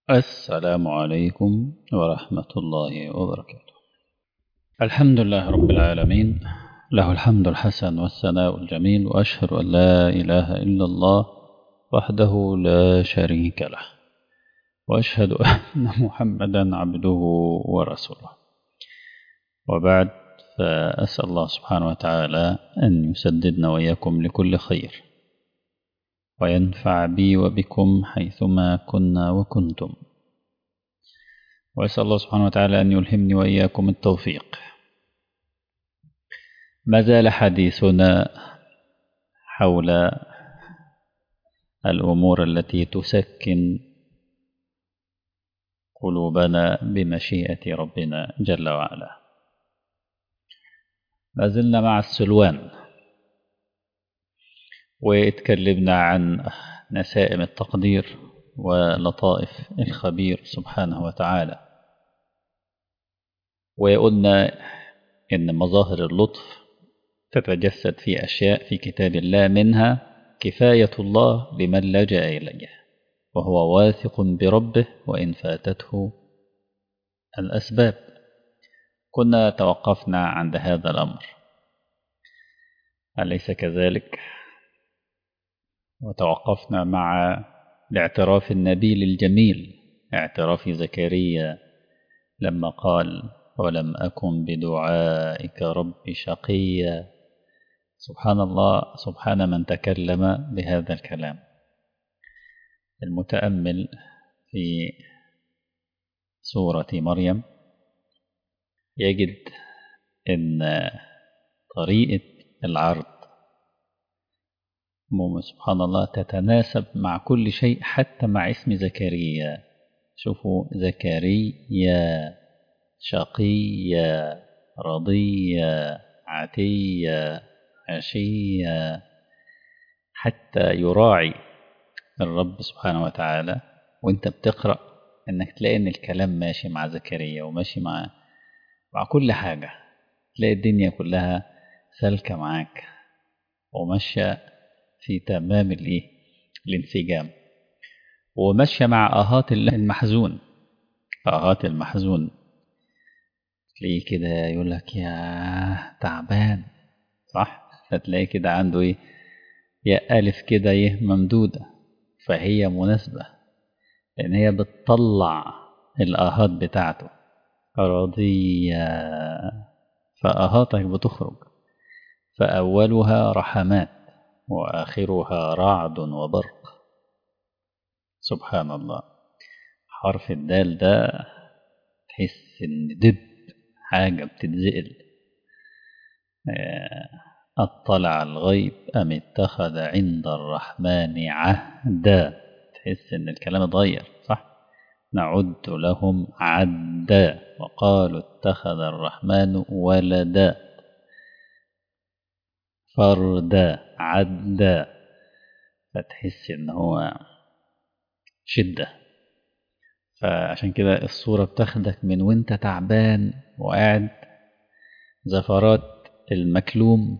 السلام عليكم ورحمة الله وبركاته الحمد لله رب العالمين له الحمد الحسن والثناء الجميل وأشهد أن لا إله إلا الله وحده لا شريك له وأشهد أن محمدا عبده ورسوله وبعد فأسأل الله سبحانه وتعالى أن يسددنا وإياكم لكل خير وينفع بي وبكم حيثما كنا وكنتم وأسأل الله سبحانه وتعالى أن يلهمني وإياكم التوفيق ما زال حديثنا حول الأمور التي تسكن قلوبنا بمشيئة ربنا جل وعلا ما زلنا مع السلوان واتكلمنا عن نسائم التقدير ولطائف الخبير سبحانه وتعالى وقلنا إن مظاهر اللطف تتجسد في أشياء في كتاب الله منها كفاية الله لمن لجأ إليه وهو واثق بربه وإن فاتته الأسباب كنا توقفنا عند هذا الأمر أليس كذلك؟ وتوقفنا مع الاعتراف النبيل الجميل اعتراف زكريا لما قال ولم أكن بدعائك رب شقيا سبحان الله سبحان من تكلم بهذا الكلام المتأمل في سورة مريم يجد أن طريقة العرض سبحان الله تتناسب مع كل شيء حتى مع اسم زكريا شوفوا زكريا شقيا رضيا عتيا عشيا حتى يراعي الرب سبحانه وتعالى وانت بتقرأ انك تلاقي ان الكلام ماشي مع زكريا وماشي مع مع كل حاجة تلاقي الدنيا كلها سالكة معاك وماشية في تمام الايه الانسجام وماشية مع آهات المحزون آهات المحزون تلاقيه كده يقول لك يا تعبان صح فتلاقيه كده عنده ايه يا ألف كده ايه ممدودة فهي مناسبة لأن هي بتطلع الآهات بتاعته راضية فآهاتك بتخرج فأولها رحمات وآخرها رعد وبرق سبحان الله حرف الدال ده تحس إن دب حاجة بتتزقل أطلع الغيب أم اتخذ عند الرحمن عهدا تحس إن الكلام اتغير صح نعد لهم عدا وقالوا اتخذ الرحمن ولدا فردا عدا فتحس ان هو شدة فعشان كده الصورة بتاخدك من وانت تعبان وقاعد زفرات المكلوم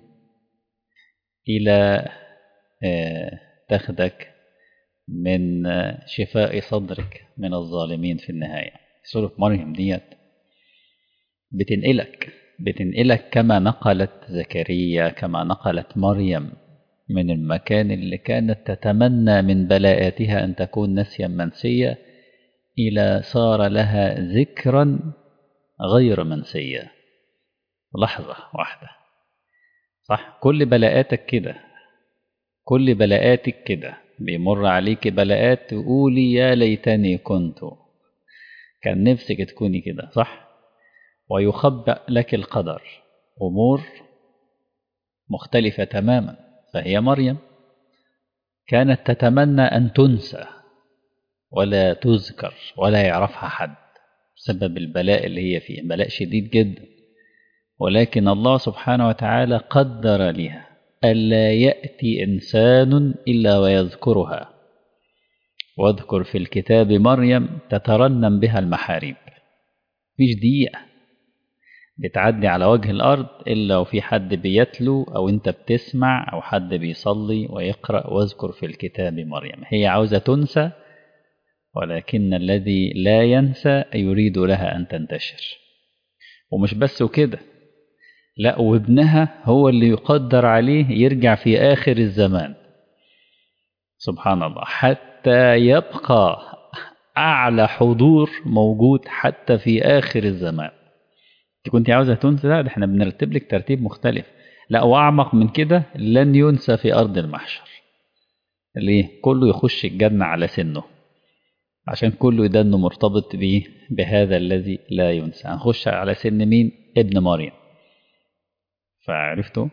إلى تاخدك من شفاء صدرك من الظالمين في النهاية سورة مريم ديت بتنقلك بتنقلك كما نقلت زكريا كما نقلت مريم من المكان اللي كانت تتمنى من بلاءاتها أن تكون نسيا منسيا إلى صار لها ذكرا غير منسيا لحظة واحدة صح كل بلاءاتك كده كل بلاءاتك كده بيمر عليك بلاءات تقولي يا ليتني كنت كان نفسك تكوني كده صح ويخبأ لك القدر أمور مختلفة تماما فهي مريم كانت تتمنى أن تنسى ولا تذكر ولا يعرفها حد بسبب البلاء اللي هي فيه بلاء شديد جدا ولكن الله سبحانه وتعالى قدر لها ألا يأتي إنسان إلا ويذكرها واذكر في الكتاب مريم تترنم بها المحاريب مفيش دقيقة بتعدي على وجه الأرض إلا وفي حد بيتلو أو أنت بتسمع أو حد بيصلي ويقرأ واذكر في الكتاب مريم هي عاوزة تنسى ولكن الذي لا ينسى يريد لها أن تنتشر ومش بس وكده لا وابنها هو اللي يقدر عليه يرجع في آخر الزمان سبحان الله حتى يبقى أعلى حضور موجود حتى في آخر الزمان انت كنت عاوزة تنسى لا ده احنا بنرتب لك ترتيب مختلف لا وأعمق من كده لن ينسى في أرض المحشر ليه كله يخش الجنة على سنه عشان كله ده انه مرتبط بيه بهذا الذي لا ينسى هنخش على سن مين ابن مريم فعرفتوا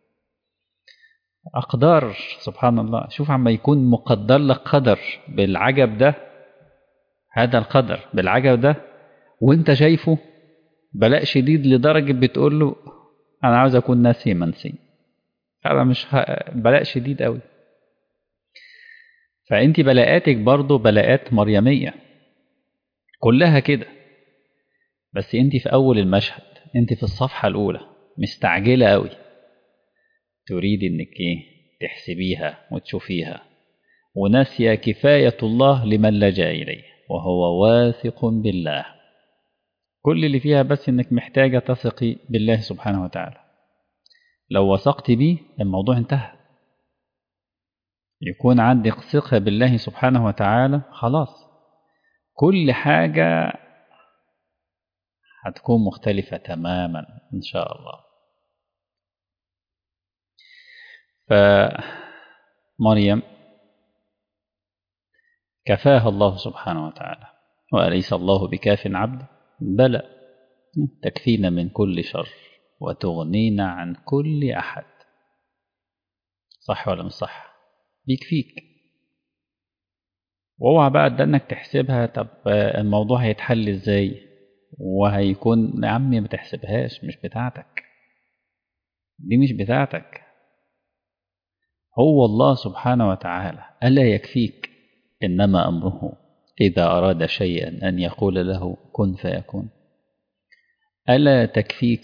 أقدار سبحان الله شوف عما يكون مقدر لك قدر بالعجب ده هذا القدر بالعجب ده وانت شايفه بلاء شديد لدرجة بتقول له أنا عاوز أكون ناسي منسي هذا مش ه... بلاء شديد قوي فأنت بلاءاتك برضو بلاءات مريمية كلها كده بس أنت في أول المشهد أنت في الصفحة الأولى مستعجلة قوي تريد انك ايه تحسبيها وتشوفيها وناسية كفاية الله لمن لجأ إليه وهو واثق بالله كل اللي فيها بس انك محتاجة تثقي بالله سبحانه وتعالى لو وثقت بيه الموضوع انتهى يكون عندك ثقة بالله سبحانه وتعالى خلاص كل حاجة هتكون مختلفة تماما إن شاء الله فمريم كفاها الله سبحانه وتعالى وأليس الله بكاف عبد بلى تكفينا من كل شر وتغنينا عن كل أحد صح ولا مش صح بيكفيك واوعى بقى ده انك تحسبها طب الموضوع هيتحل ازاي وهيكون يا عمي ما تحسبهاش مش بتاعتك دي مش بتاعتك هو الله سبحانه وتعالى ألا يكفيك إنما أمره إذا أراد شيئا أن يقول له كن فيكون ألا تكفيك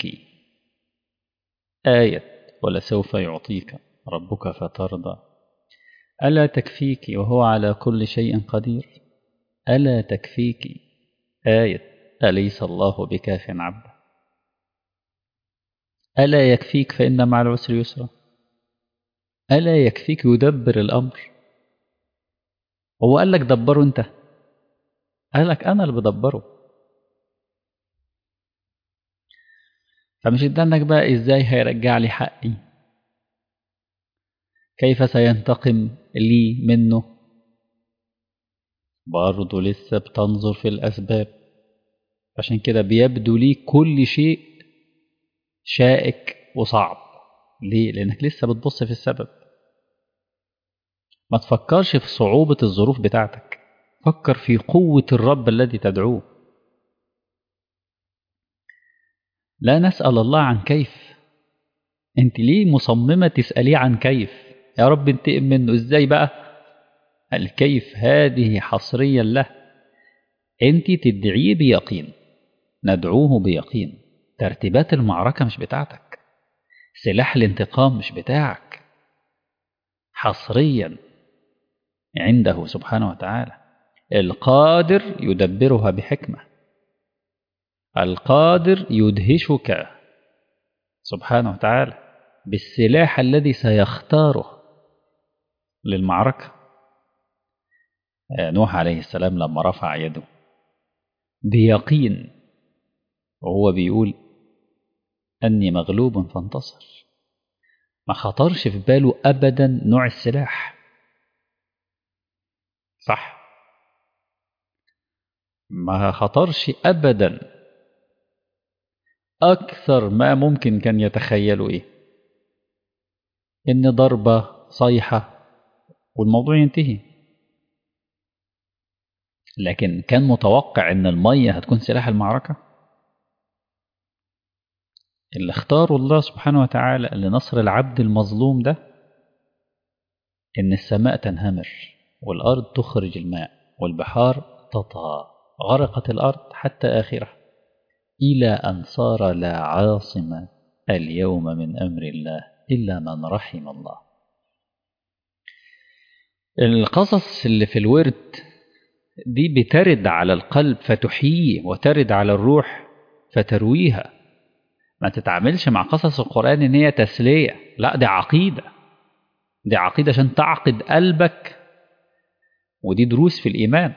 آية ولسوف يعطيك ربك فترضى ألا تكفيك وهو على كل شيء قدير ألا تكفيك آية أليس الله بكاف عبده ألا يكفيك فإن مع العسر يسرا ألا يكفيك يدبر الأمر هو قال لك دبره أنت قال لك أنا اللي بدبره فمش ادانك بقى إزاي هيرجع لي حقي كيف سينتقم لي منه برضه لسه بتنظر في الأسباب عشان كده بيبدو لي كل شيء شائك وصعب ليه؟ لأنك لسه بتبص في السبب ما تفكرش في صعوبة الظروف بتاعتك فكر في قوة الرب الذي تدعوه لا نسأل الله عن كيف انت ليه مصممة تسأليه عن كيف يا رب انتقم منه ازاي بقى الكيف هذه حصريا له انت تدعيه بيقين ندعوه بيقين ترتيبات المعركة مش بتاعتك سلاح الانتقام مش بتاعك حصريا عنده سبحانه وتعالى القادر يدبرها بحكمة القادر يدهشك سبحانه وتعالى بالسلاح الذي سيختاره للمعركة نوح عليه السلام لما رفع يده بيقين وهو بيقول أني مغلوب فانتصر ما خطرش في باله أبدا نوع السلاح صح ما خطرش أبدا أكثر ما ممكن كان يتخيلوا إيه إن ضربة صيحة والموضوع ينتهي لكن كان متوقع إن المية هتكون سلاح المعركة اللي اختاره الله سبحانه وتعالى لنصر العبد المظلوم ده إن السماء تنهمر والأرض تخرج الماء والبحار تطغى غرقت الأرض حتى آخرة إلى أن صار لا عاصم اليوم من أمر الله إلا من رحم الله القصص اللي في الورد دي بترد على القلب فتحييه وترد على الروح فترويها ما تتعاملش مع قصص القرآن إن هي تسلية لا دي عقيدة دي عقيدة عشان تعقد قلبك ودي دروس في الإيمان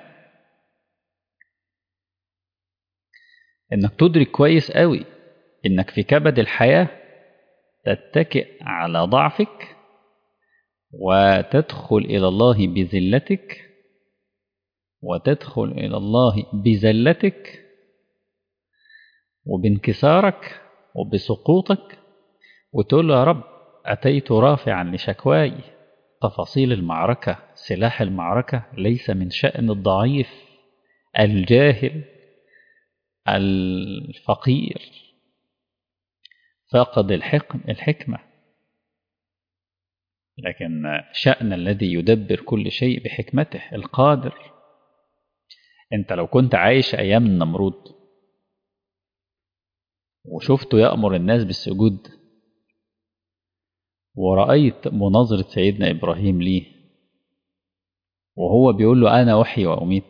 إنك تدرك كويس قوي إنك في كبد الحياة تتكئ على ضعفك وتدخل إلى الله بذلتك وتدخل إلى الله بذلتك وبانكسارك وبسقوطك وتقول له يا رب أتيت رافعا لشكواي تفاصيل المعركة سلاح المعركة ليس من شأن الضعيف الجاهل الفقير فاقد الحكم الحكمة لكن شأن الذي يدبر كل شيء بحكمته القادر انت لو كنت عايش أيام النمرود وشفته يأمر الناس بالسجود ورأيت مناظرة سيدنا إبراهيم ليه وهو بيقول له أنا أحيي وأميت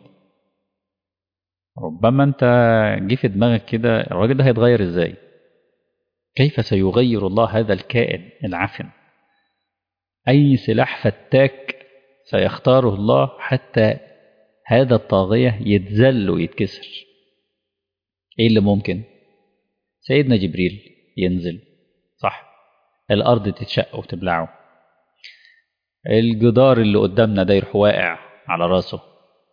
ربما أنت جه في دماغك كده الراجل ده هيتغير إزاي كيف سيغير الله هذا الكائن العفن أي سلاح فتاك سيختاره الله حتى هذا الطاغية يتذل ويتكسر إيه اللي ممكن سيدنا جبريل ينزل صح الأرض تتشق وتبلعه الجدار اللي قدامنا ده يروح واقع على راسه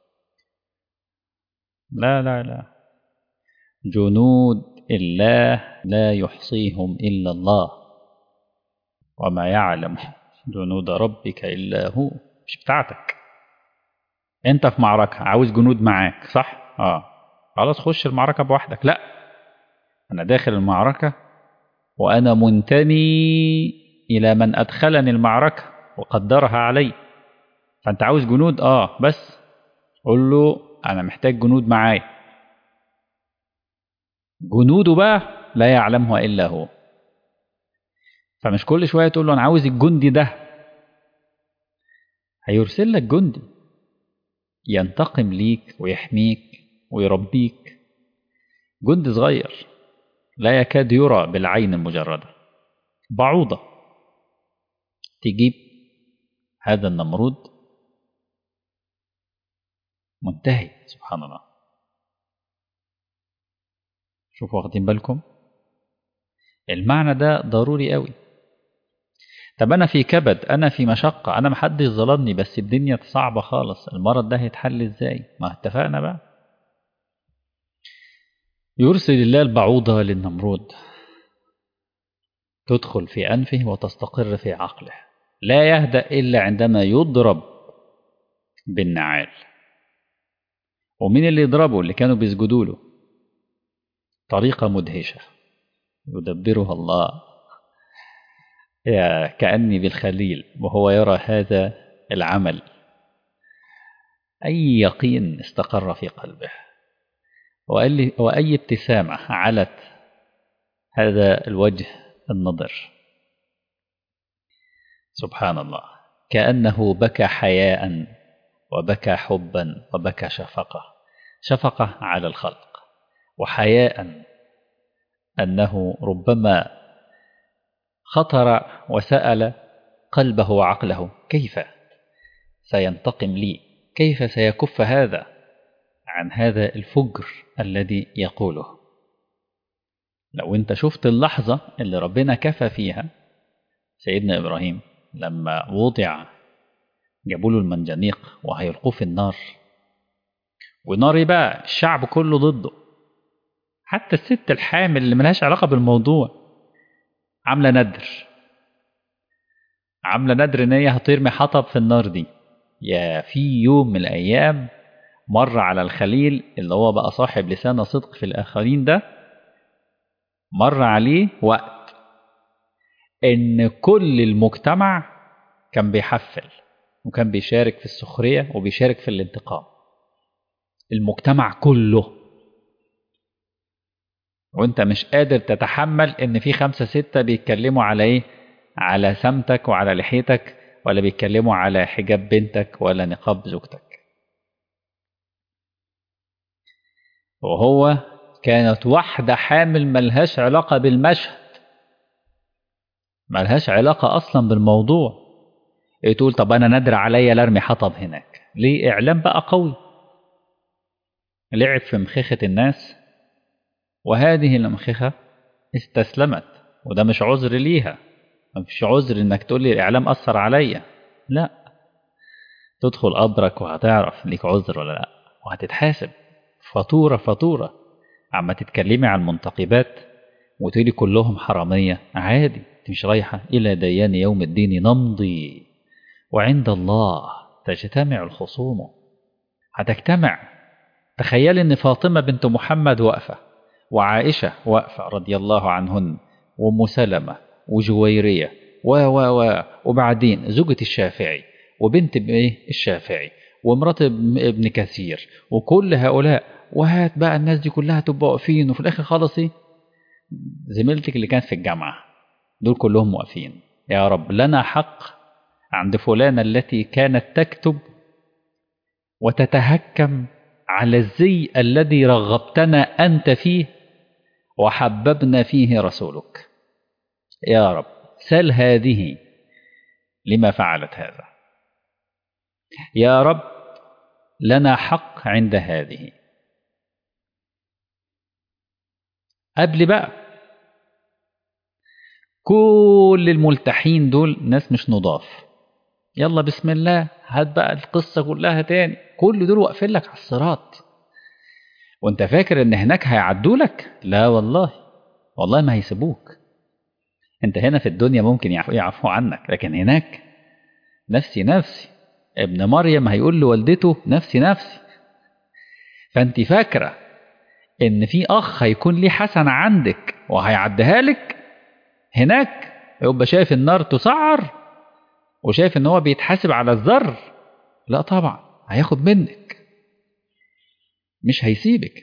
لا لا لا جنود الله لا يحصيهم إلا الله وما يعلم جنود ربك إلا هو مش بتاعتك انت في معركة عاوز جنود معاك صح اه خلاص خش المعركة بوحدك لا انا داخل المعركة وانا منتمي الى من ادخلني المعركة وقدرها علي فانت عاوز جنود اه بس قول له انا محتاج جنود معايا جنوده بقى لا يعلمها الا هو فمش كل شويه تقول له انا عاوز الجندي ده هيرسل لك جندي ينتقم ليك ويحميك ويربيك جندي صغير لا يكاد يرى بالعين المجردة بعوضة تجيب هذا النمرود منتهي سبحان الله شوفوا واخدين بالكم المعنى ده ضروري قوي طب انا في كبد انا في مشقة انا محدش ظلمني بس الدنيا صعبة خالص المرض ده هيتحل ازاي ما اتفقنا بقى يرسل الله البعوضة للنمرود تدخل في أنفه وتستقر في عقله لا يهدأ إلا عندما يضرب بالنعال ومين اللي يضربه اللي كانوا بيسجدوا له طريقة مدهشة يدبرها الله يا كأني بالخليل وهو يرى هذا العمل أي يقين استقر في قلبه وأي ابتسامة علت هذا الوجه النضر سبحان الله كأنه بكى حياء وبكى حبا وبكى شفقة شفقة على الخلق وحياء أنه ربما خطر وسأل قلبه وعقله كيف سينتقم لي كيف سيكف هذا عن هذا الفجر الذي يقوله لو انت شفت اللحظة اللي ربنا كفى فيها سيدنا إبراهيم لما وضع جابوا له المنجنيق وهيلقوه في النار ونار بقى الشعب كله ضده حتى الست الحامل اللي ملهاش علاقة بالموضوع عاملة ندر عاملة ندر ان هي هترمي حطب في النار دي يا في يوم من الأيام مر على الخليل اللي هو بقى صاحب لسان صدق في الآخرين ده مر عليه وقت إن كل المجتمع كان بيحفل وكان بيشارك في السخرية وبيشارك في الانتقام المجتمع كله وانت مش قادر تتحمل ان في خمسة ستة بيتكلموا على ايه على سمتك وعلى لحيتك ولا بيتكلموا على حجاب بنتك ولا نقاب زوجتك وهو كانت واحدة حامل ملهاش علاقة بالمشهد ملهاش علاقة أصلا بالموضوع إيه تقول طب أنا نادر عليا لارمي حطب هناك ليه إعلام بقى قوي لعب في مخيخة الناس وهذه المخيخة استسلمت وده مش عذر ليها مش عذر انك تقول لي الاعلام اثر عليا لا تدخل قبرك وهتعرف ليك عذر ولا لا وهتتحاسب فاتوره فاتوره عما تتكلمي عن المنتقبات وتقولي كلهم حراميه عادي انت مش رايحه الى ديان يوم الدين نمضي وعند الله تجتمع الخصوم هتجتمع تخيل ان فاطمه بنت محمد واقفه وعائشه واقفه رضي الله عنهن وام سلمه وجويريه و و و وبعدين زوجة الشافعي وبنت ايه الشافعي ومرات ابن كثير وكل هؤلاء وهات بقى الناس دي كلها تبقى واقفين وفي الاخر خالص ايه زميلتك اللي كانت في الجامعه دول كلهم واقفين يا رب لنا حق عند فلانه التي كانت تكتب وتتهكم على الزي الذي رغبتنا انت فيه وحببنا فيه رسولك يا رب سل هذه لما فعلت هذا يا رب لنا حق عند هذه قبل بقى كل الملتحين دول ناس مش نضاف يلا بسم الله هات بقى القصة كلها تاني كل دول واقفين لك على الصراط وانت فاكر ان هناك هيعدوا لك لا والله والله ما هيسيبوك انت هنا في الدنيا ممكن يعفو عنك لكن هناك نفسي نفسي ابن مريم هيقول لوالدته نفسي نفسي فانت فاكرة ان في اخ هيكون ليه حسنة عندك وهيعديها لك هناك يبقى شايف النار تسعر وشايف ان هو بيتحاسب على الذر لا طبعا هياخد منك مش هيسيبك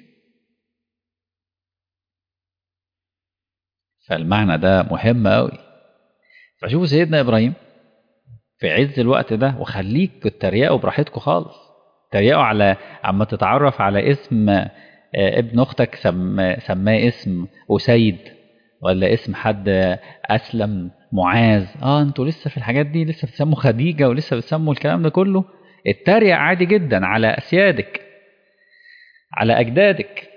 فالمعنى ده مهم قوي فشوفوا سيدنا ابراهيم في عز الوقت ده وخليك تتريقوا براحتكم خالص تريقوا على عما تتعرف على اسم ابن اختك سم... سماه اسم اسيد ولا اسم حد اسلم معاذ اه انتوا لسه في الحاجات دي لسه بتسموا خديجه ولسه بتسموا الكلام ده كله اتريق عادي جدا على اسيادك على اجدادك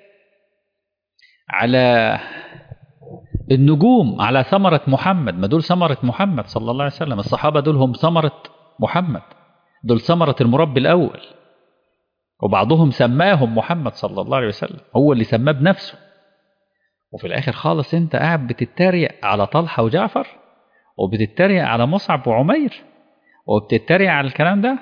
على النجوم على ثمرة محمد ما دول ثمرة محمد صلى الله عليه وسلم الصحابة دول هم ثمرة محمد دول ثمرة المربي الأول وبعضهم سماهم محمد صلى الله عليه وسلم هو اللي سماه بنفسه وفي الآخر خالص أنت قاعد بتتريق على طلحة وجعفر وبتتريق على مصعب وعمير وبتتريق على الكلام ده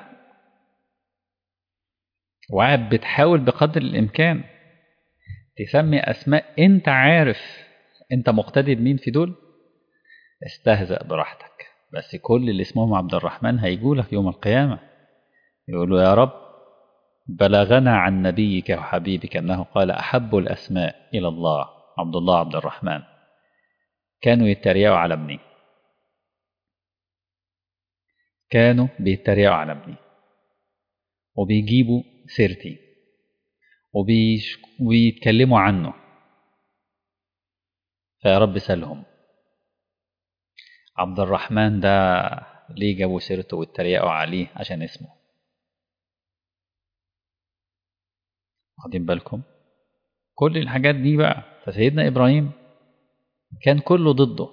وقاعد بتحاول بقدر الإمكان تسمي أسماء أنت عارف أنت مقتدي بمين في دول استهزأ براحتك بس كل اللي اسمهم عبد الرحمن هيجولك يوم القيامة يقولوا يا رب بلغنا عن نبيك وحبيبك أنه قال أحب الأسماء إلى الله عبد الله عبد الرحمن كانوا يتريقوا على ابني كانوا بيتريقوا على ابني وبيجيبوا سيرتي وبيش... وبيتكلموا عنه فيا رب سلهم عبد الرحمن ده ليه جابوا سيرته واتريقوا عليه عشان اسمه واخدين بالكم كل الحاجات دي بقى فسيدنا ابراهيم كان كله ضده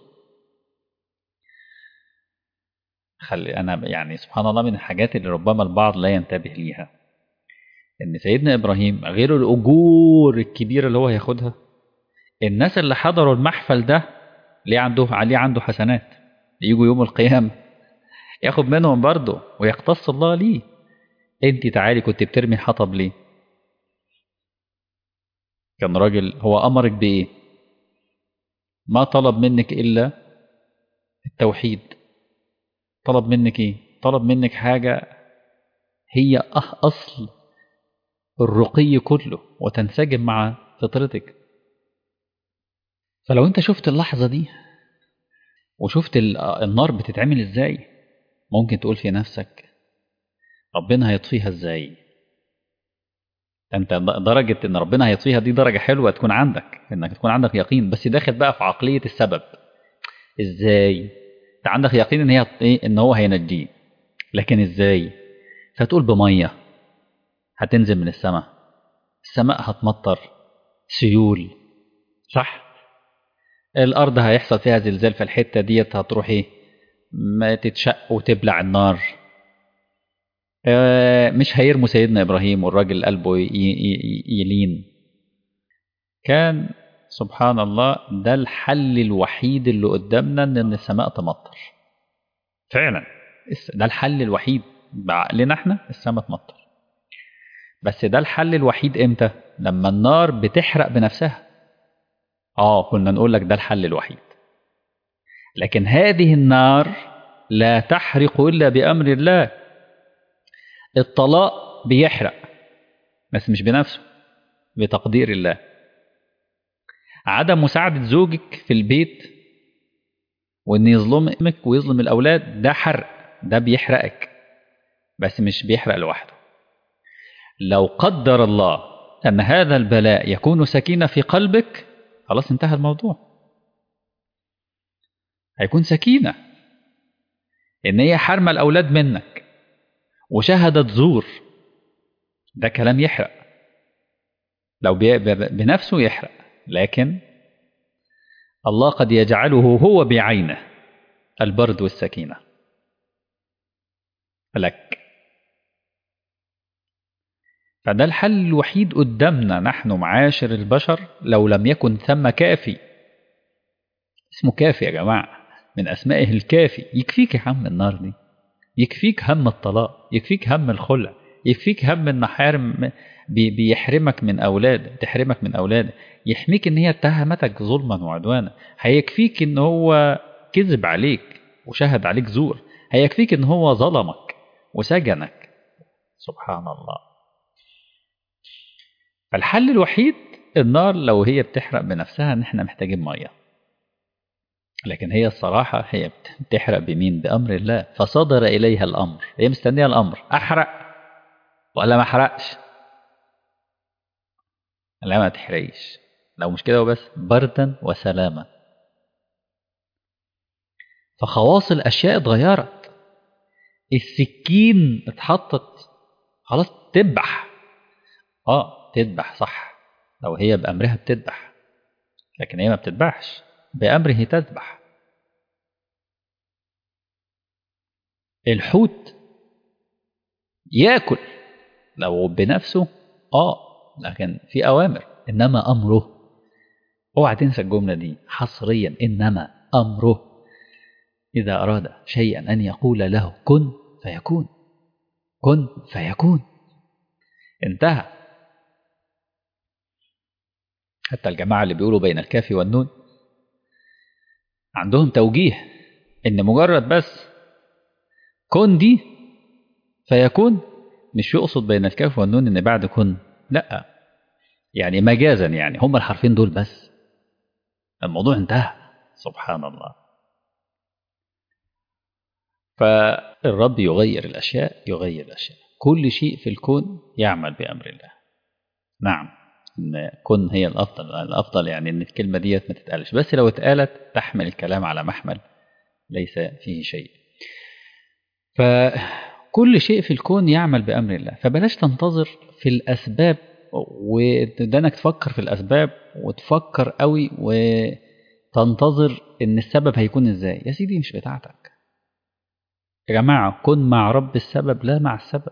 خلي انا يعني سبحان الله من الحاجات اللي ربما البعض لا ينتبه ليها ان سيدنا ابراهيم غير الاجور الكبيره اللي هو هياخدها الناس اللي حضروا المحفل ده ليه عنده عليه عنده حسنات يجوا يوم القيامه ياخد منهم برضه ويقتص الله ليه انت تعالي كنت بترمي حطب ليه كان راجل هو امرك بايه ما طلب منك الا التوحيد طلب منك ايه طلب منك حاجه هي اصل الرقي كله وتنسجم مع فطرتك فلو انت شفت اللحظه دي وشفت النار بتتعمل ازاي ممكن تقول في نفسك ربنا هيطفيها ازاي انت درجه ان ربنا هيطفيها دي درجه حلوه تكون عندك انك تكون عندك يقين بس داخل بقى في عقليه السبب ازاي انت عندك يقين ان هي ايه ان هو هينجيه لكن ازاي فتقول بميه هتنزل من السماء السماء هتمطر سيول صح الارض هيحصل فيها زلزال في الحته ديت هتروح ايه ما تتشق وتبلع النار مش هيرموا سيدنا ابراهيم والراجل قلبه يلين كان سبحان الله ده الحل الوحيد اللي قدامنا ان السماء تمطر فعلا ده الحل الوحيد بعقلنا احنا السماء تمطر بس ده الحل الوحيد امتى لما النار بتحرق بنفسها اه كنا نقول لك ده الحل الوحيد لكن هذه النار لا تحرق الا بامر الله الطلاق بيحرق بس مش بنفسه بتقدير الله عدم مساعدة زوجك في البيت وإن يظلمك ويظلم الأولاد ده حرق ده بيحرقك بس مش بيحرق لوحده لو قدر الله أن هذا البلاء يكون سكينة في قلبك خلاص انتهى الموضوع هيكون سكينة إن هي حرمة الأولاد منك وشهدت زور ده كلام يحرق لو بنفسه يحرق لكن الله قد يجعله هو بعينه البرد والسكينة لك فده الحل الوحيد قدامنا نحن معاشر البشر لو لم يكن ثم كافي اسمه كافي يا جماعة من أسمائه الكافي يكفيك يا عم النار دي يكفيك هم الطلاق يكفيك هم الخلع يكفيك هم ان حارم بيحرمك من اولاد تحرمك من اولاد يحميك ان هي اتهمتك ظلما وعدوانا هيكفيك ان هو كذب عليك وشهد عليك زور هيكفيك ان هو ظلمك وسجنك سبحان الله فالحل الوحيد النار لو هي بتحرق بنفسها ان احنا محتاجين ميه لكن هي الصراحة هي بتحرق بمين بأمر الله فصدر إليها الأمر هي مستنية الأمر أحرق ولا ما أحرقش لا ما تحرقش لو مش كده وبس بردا وسلاما فخواص الأشياء اتغيرت السكين اتحطت خلاص تذبح اه تذبح صح لو هي بأمرها بتذبح لكن هي ما بتذبحش بأمره تذبح الحوت ياكل لو بنفسه اه لكن في أوامر إنما أمره اوعى تنسى الجملة دي حصريا إنما أمره إذا أراد شيئا أن يقول له كن فيكون كن فيكون انتهى حتى الجماعة اللي بيقولوا بين الكاف والنون عندهم توجيه ان مجرد بس كن دي فيكون مش يقصد بين الكاف والنون ان بعد كن لا يعني مجازا يعني هم الحرفين دول بس الموضوع انتهى سبحان الله فالرب يغير الاشياء يغير الاشياء كل شيء في الكون يعمل بامر الله نعم ان كن هي الافضل الافضل يعني ان الكلمه ديت ما تتقالش بس لو اتقالت تحمل الكلام على محمل ليس فيه شيء فكل شيء في الكون يعمل بامر الله فبلاش تنتظر في الاسباب وده انك تفكر في الاسباب وتفكر قوي وتنتظر ان السبب هيكون ازاي يا سيدي مش بتاعتك يا جماعه كن مع رب السبب لا مع السبب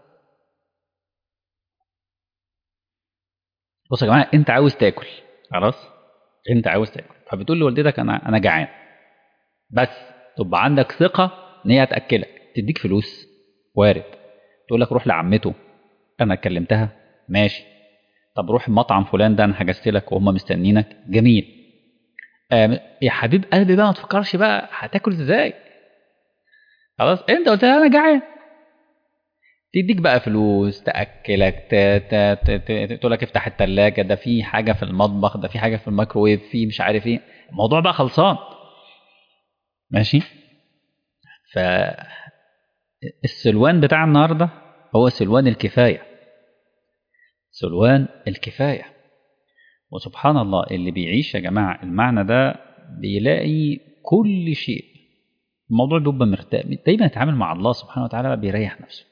بص يا جماعه انت عاوز تاكل خلاص انت عاوز تاكل فبتقول لوالدتك انا انا جعان بس تبقى عندك ثقه ان هي هتاكلك تديك فلوس وارد تقول لك روح لعمته انا كلمتها ماشي طب روح المطعم فلان ده انا حجزت لك وهم مستنينك جميل آه يا حبيب قلبي بقى ما تفكرش بقى هتاكل ازاي خلاص انت قلت لها انا جعان تديك بقى فلوس تاكلك تقول لك افتح الثلاجه ده في حاجه في المطبخ ده في حاجه في الميكروويف في مش عارف ايه الموضوع بقى خلصان ماشي ف السلوان بتاع النهارده هو سلوان الكفايه سلوان الكفاية وسبحان الله اللي بيعيش يا جماعة المعنى ده بيلاقي كل شيء الموضوع بيبقى مرتاح دايما يتعامل مع الله سبحانه وتعالى بيريح نفسه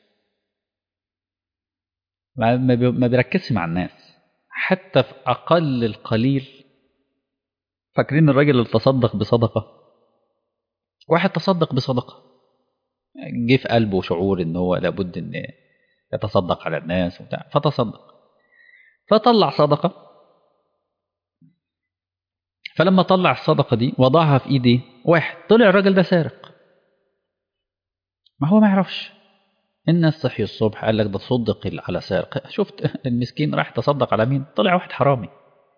ما بيركزش مع الناس حتى في أقل القليل فاكرين الراجل اللي تصدق بصدقة واحد تصدق بصدقة جه في قلبه شعور ان هو لابد ان يتصدق على الناس وبتاع فتصدق فطلع صدقة فلما طلع الصدقة دي وضعها في ايدي واحد طلع الراجل ده سارق ما هو ما يعرفش الناس صحي الصبح قال لك ده تصدق على سارق شفت المسكين راح تصدق على مين طلع واحد حرامي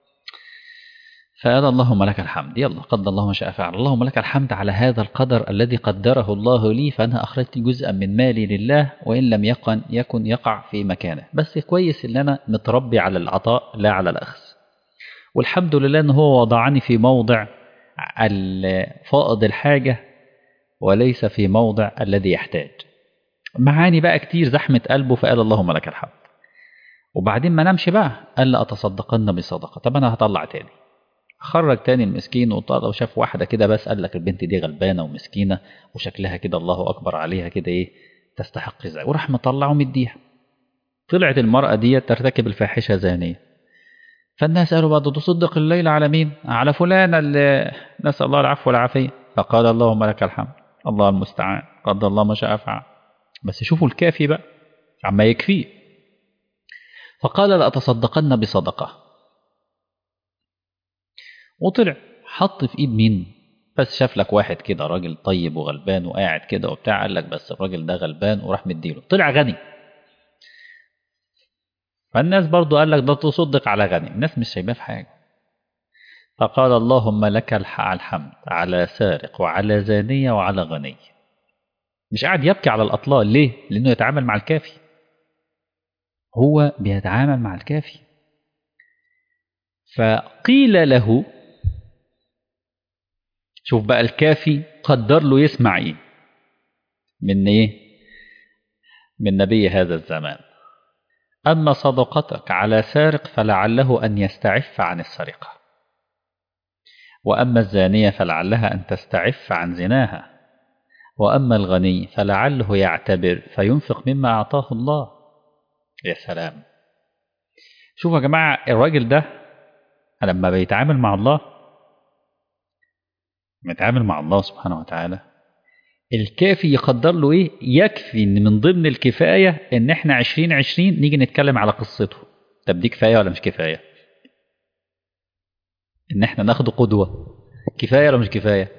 فقال اللهم لك الحمد يلا قدر الله ما شاء فعل اللهم لك الحمد على هذا القدر الذي قدره الله لي فأنا أخرجت جزءا من مالي لله وإن لم يكن يكن يقع في مكانه بس كويس إن أنا متربي على العطاء لا على الأخذ والحمد لله أن هو وضعني في موضع فائض الحاجة وليس في موضع الذي يحتاج معاني بقى كتير زحمة قلبه فقال اللهم لك الحمد وبعدين ما نمشي بقى قال لا أتصدقن بصدقة طب أنا هطلع تاني خرج تاني المسكين وطلع وشاف واحدة كده بس قال لك البنت دي غلبانة ومسكينة وشكلها كده الله أكبر عليها كده إيه تستحق زي وراح مطلع ومديها طلعت المرأة دي ترتكب الفاحشة زانية فالناس قالوا بقى تصدق الليل على مين على فلانة اللي نسأل الله العفو والعافية فقال اللهم لك الحمد الله المستعان قد الله ما شاء فعل بس شوفوا الكافي بقى عما يكفيه فقال لأتصدقن بصدقة وطلع حط في ايد مين بس شاف لك واحد كده راجل طيب وغلبان وقاعد كده وبتاع قال لك بس الراجل ده غلبان وراح مديله طلع غني فالناس برضو قال لك ده تصدق على غني الناس مش شايفاه في حاجه فقال اللهم لك الحمد على سارق وعلى زانية وعلى غني مش قاعد يبكي على الأطلال ليه؟ لأنه يتعامل مع الكافي هو بيتعامل مع الكافي فقيل له شوف بقى الكافي قدر له يسمع ايه من ايه من نبي هذا الزمان أما صدقتك على سارق فلعله أن يستعف عن السرقة وأما الزانية فلعلها أن تستعف عن زناها وأما الغني فلعله يعتبر فينفق مما أعطاه الله يا سلام شوفوا يا جماعة الراجل ده لما بيتعامل مع الله بيتعامل مع الله سبحانه وتعالى الكافي يقدر له ايه يكفي ان من ضمن الكفاية ان احنا عشرين عشرين نيجي نتكلم على قصته طب دي كفاية ولا مش كفاية ان احنا ناخد قدوة كفاية ولا مش كفاية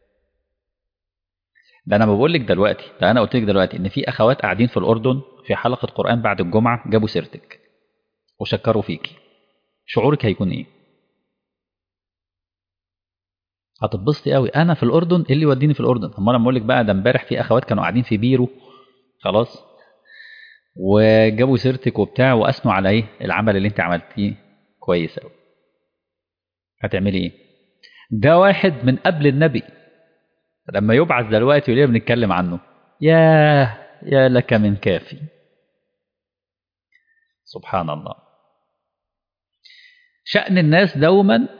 ده انا بقول لك دلوقتي ده انا قلت لك دلوقتي ان في اخوات قاعدين في الاردن في حلقة قرآن بعد الجمعة جابوا سيرتك وشكروا فيكي شعورك هيكون ايه هتتبسطي قوي انا في الاردن ايه اللي يوديني في الاردن امال انا بقول لك بقى ده امبارح في اخوات كانوا قاعدين في بيرو خلاص وجابوا سيرتك وبتاع واثنوا على ايه العمل اللي انت عملتيه كويس قوي هتعملي ايه ده واحد من قبل النبي لما يبعث دلوقتي وليه بنتكلم عنه ياه يا لك من كافي سبحان الله شأن الناس دوما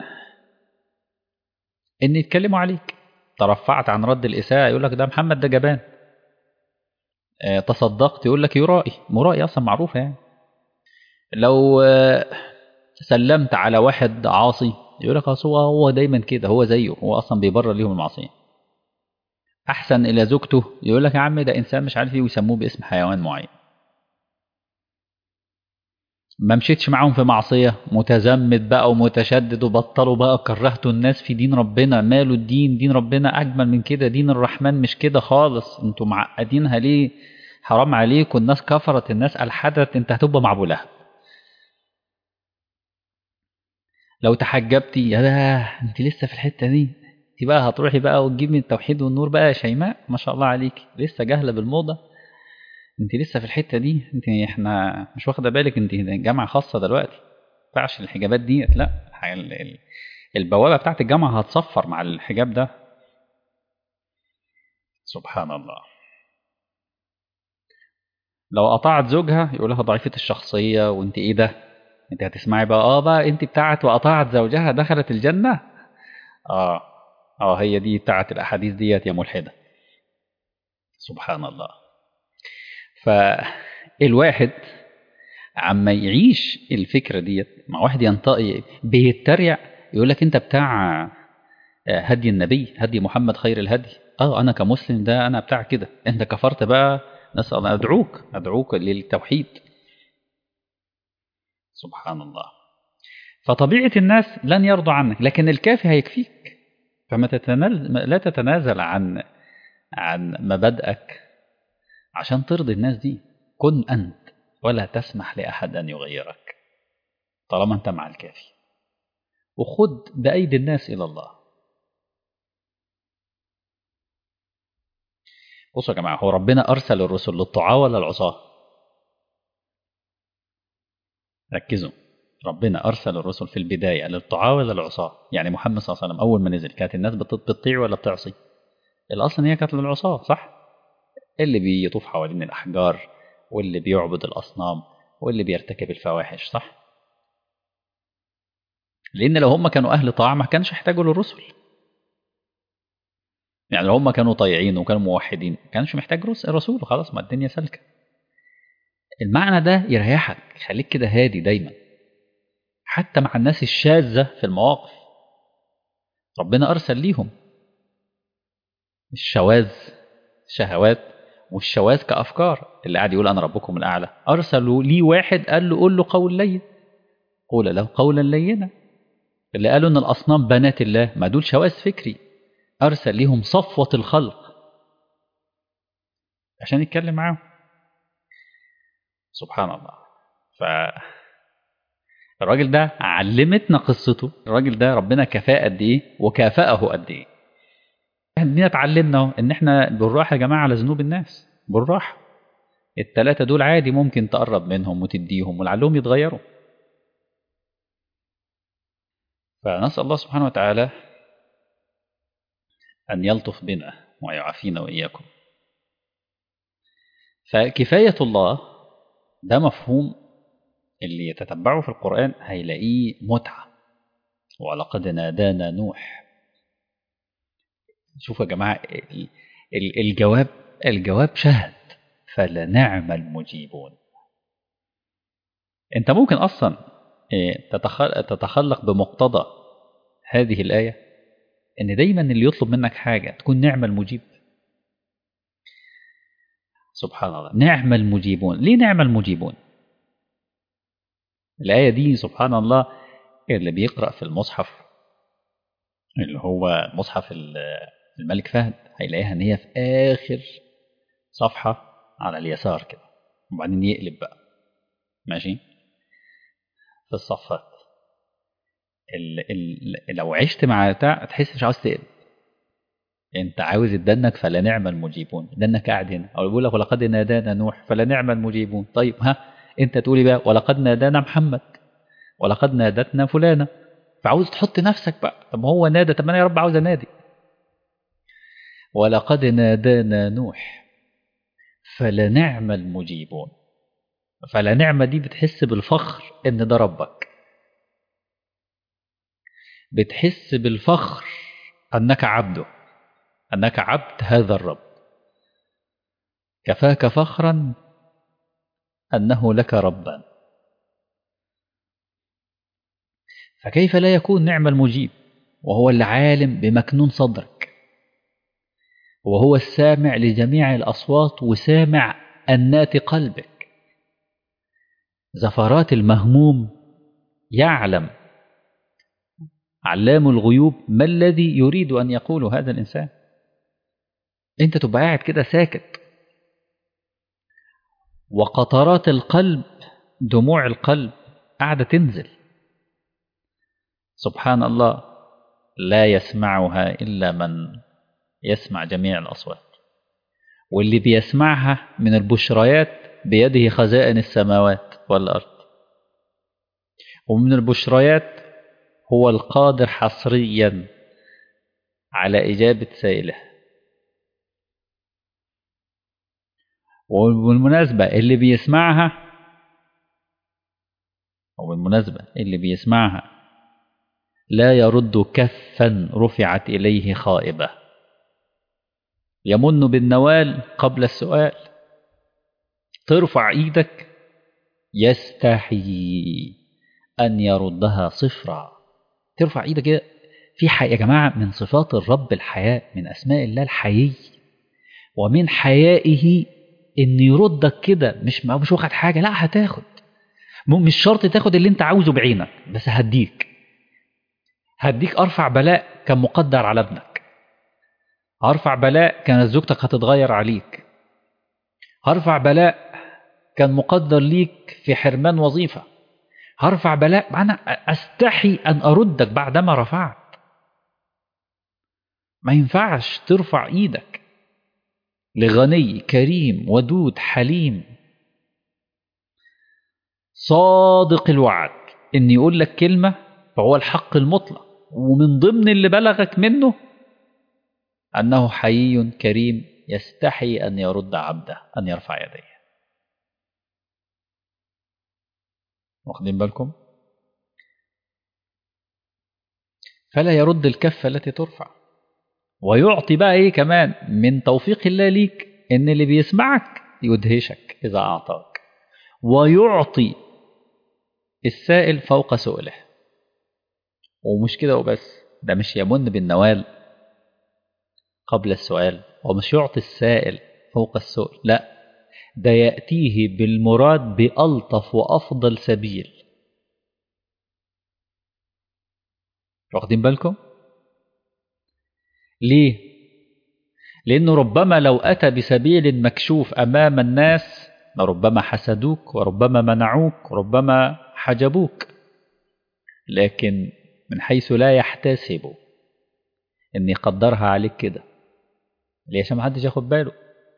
ان يتكلموا عليك ترفعت عن رد الإساءة يقول لك ده محمد ده جبان اه تصدقت يقول لك يرائي مرائي أصلا معروفة يعني لو اه سلمت على واحد عاصي يقول لك هو هو دايما كده هو زيه هو أصلا بيبرر ليهم المعصية أحسن إلى زوجته يقول لك يا عم ده إنسان مش عارف إيه ويسموه باسم حيوان معين ما مشيتش معاهم في معصية متزمت بقى ومتشدد وبطلوا بقى كرهتوا الناس في دين ربنا ماله الدين دين ربنا أجمل من كده دين الرحمن مش كده خالص انتوا معقدينها ليه حرام عليكم الناس كفرت الناس ألحدت انت هتبقى مع أبو لهب لو تحجبتي يا ده انت لسه في الحتة دي انت بقى هتروحي بقى وتجيبي من التوحيد والنور بقى يا شيماء ما شاء الله عليك لسه جاهلة بالموضة انت لسه في الحته دي انت احنا مش واخده بالك انت جامعه خاصه دلوقتي ما ينفعش الحجابات ديت لا البوابه بتاعت الجامعه هتصفر مع الحجاب ده سبحان الله لو قطعت زوجها يقول لها ضعيفه الشخصيه وانت ايه ده انت هتسمعي بقى اه بقى انت بتاعت واطاعت زوجها دخلت الجنه اه اه هي دي بتاعت الاحاديث ديت يا ملحده سبحان الله فالواحد عما يعيش الفكره ديت مع واحد ينطقي بيتريق يقول لك انت بتاع هدي النبي هدي محمد خير الهدي اه انا كمسلم ده انا بتاع كده انت كفرت بقى نسال الله ادعوك ادعوك للتوحيد سبحان الله فطبيعه الناس لن يرضوا عنك لكن الكافي هيكفيك فما تتنازل لا تتنازل عن عن مبادئك عشان ترضي الناس دي كن انت ولا تسمح لاحد ان يغيرك طالما انت مع الكافي وخد بايدي الناس الى الله بصوا يا جماعة هو ربنا أرسل الرسل للطعاة ولا العصاة؟ ركزوا ربنا أرسل الرسل في البداية للطعاة ولا العصاة؟ يعني محمد صلى الله عليه وسلم أول ما نزل كانت الناس بتطيع ولا بتعصي؟ الأصل إن هي كانت للعصاة صح؟ اللي بيطوف حوالين الأحجار واللي بيعبد الأصنام واللي بيرتكب الفواحش صح؟ لأن لو هم كانوا أهل طاعة ما كانش يحتاجوا للرسل يعني لو هم كانوا طيعين وكانوا موحدين ما كانش محتاج رسول خلاص ما الدنيا سالكه المعنى ده يريحك يخليك كده هادي دايما حتى مع الناس الشاذة في المواقف ربنا أرسل ليهم الشواذ شهوات والشواذ كأفكار اللي قاعد يقول أنا ربكم الأعلى أرسلوا لي واحد قال له قول له قول لين قول له قولا لينا اللي قالوا إن الأصنام بنات الله ما دول شواذ فكري أرسل ليهم صفوة الخلق عشان يتكلم معاهم سبحان الله ف الراجل ده علمتنا قصته الراجل ده ربنا كفاه قد ايه وكافأه قد ايه احنا اتعلمنا ان احنا بالراحه يا جماعه على ذنوب الناس بالراحه التلاتة دول عادي ممكن تقرب منهم وتديهم ولعلهم يتغيروا فنسأل الله سبحانه وتعالى أن يلطف بنا ويعافينا وإياكم فكفاية الله ده مفهوم اللي يتتبعه في القرآن هيلاقيه متعة ولقد نادانا نوح شوفوا يا جماعة الجواب الجواب شهد فلنعم المجيبون انت ممكن اصلا تتخلق بمقتضى هذه الآية ان دايما اللي يطلب منك حاجة تكون نعم المجيب سبحان الله نعم المجيبون ليه نعم المجيبون الآية دي سبحان الله اللي بيقرأ في المصحف اللي هو مصحف الملك فهد هيلاقيها ان هي في آخر صفحة على اليسار كده وبعدين يقلب بقى ماشي في الصفات ال ال لو عشت مع بتاع تحس مش عاوز تقلب انت عاوز تدنك فلا نعم المجيبون دنك قاعد هنا او بيقول لك ولقد نادانا نوح فلا نعم المجيبون طيب ها انت تقولي بقى ولقد نادانا محمد ولقد نادتنا فلانه فعاوز تحط نفسك بقى طب هو نادى طب انا يا رب عاوز انادي ولقد نادانا نوح فلنعم المجيبون فلنعمة دي بتحس بالفخر ان ده ربك بتحس بالفخر انك عبده انك عبد هذا الرب كفاك فخرا انه لك ربا فكيف لا يكون نعم المجيب وهو العالم بمكنون صدرك وهو السامع لجميع الأصوات وسامع أنات قلبك زفرات المهموم يعلم علام الغيوب ما الذي يريد أن يقول هذا الإنسان أنت تبقى قاعد كده ساكت وقطرات القلب دموع القلب قاعدة تنزل سبحان الله لا يسمعها إلا من يسمع جميع الأصوات واللي بيسمعها من البشريات بيده خزائن السماوات والأرض ومن البشريات هو القادر حصريا على إجابة سائله وبالمناسبة اللي بيسمعها وبالمناسبة اللي بيسمعها لا يرد كفا رفعت إليه خائبة يمن بالنوال قبل السؤال ترفع ايدك يستحي أن يردها صفرا ترفع ايدك كده في حي... يا جماعة من صفات الرب الحياء من أسماء الله الحيي ومن حيائه إن يردك كده مش مش واخد حاجة لا هتاخد مش شرط تاخد اللي أنت عاوزه بعينك بس هديك هديك أرفع بلاء كان مقدر على ابنك هرفع بلاء كانت زوجتك هتتغير عليك هرفع بلاء كان مقدر ليك في حرمان وظيفة هرفع بلاء أنا أستحي أن أردك بعدما رفعت ما ينفعش ترفع إيدك لغني كريم ودود حليم صادق الوعد إن يقول لك كلمة فهو الحق المطلق ومن ضمن اللي بلغك منه أنه حيي كريم يستحي أن يرد عبده أن يرفع يديه واخدين بالكم فلا يرد الكفة التي ترفع ويعطي بقى ايه كمان من توفيق الله ليك ان اللي بيسمعك يدهشك اذا اعطاك ويعطي السائل فوق سؤله ومش كده وبس ده مش يمن بالنوال قبل السؤال ومش يعطي السائل فوق السؤل لا ده يأتيه بالمراد بألطف وأفضل سبيل واخدين بالكم ليه لأنه ربما لو أتى بسبيل مكشوف أمام الناس لربما حسدوك وربما منعوك وربما حجبوك لكن من حيث لا يحتسب ان يقدرها عليك كده ليه عشان محدش ياخد باله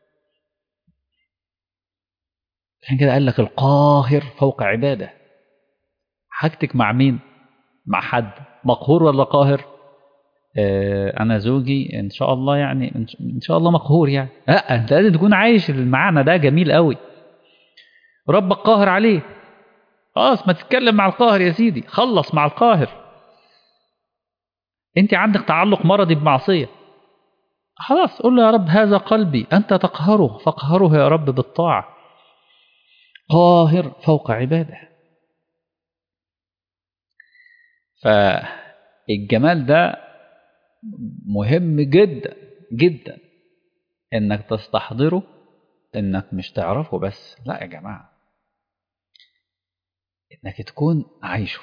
عشان كده قال لك القاهر فوق عباده حاجتك مع مين مع حد مقهور ولا قاهر آه انا زوجي ان شاء الله يعني ان شاء الله مقهور يعني لا انت لازم تكون عايش المعنى ده جميل قوي ربك قاهر عليه خلاص ما تتكلم مع القاهر يا سيدي خلص مع القاهر انت عندك تعلق مرضي بمعصيه خلاص قول له يا رب هذا قلبي انت تقهره فاقهره يا رب بالطاعه قاهر فوق عباده فالجمال ده مهم جدا جدا انك تستحضره انك مش تعرفه بس لا يا جماعه انك تكون عايشه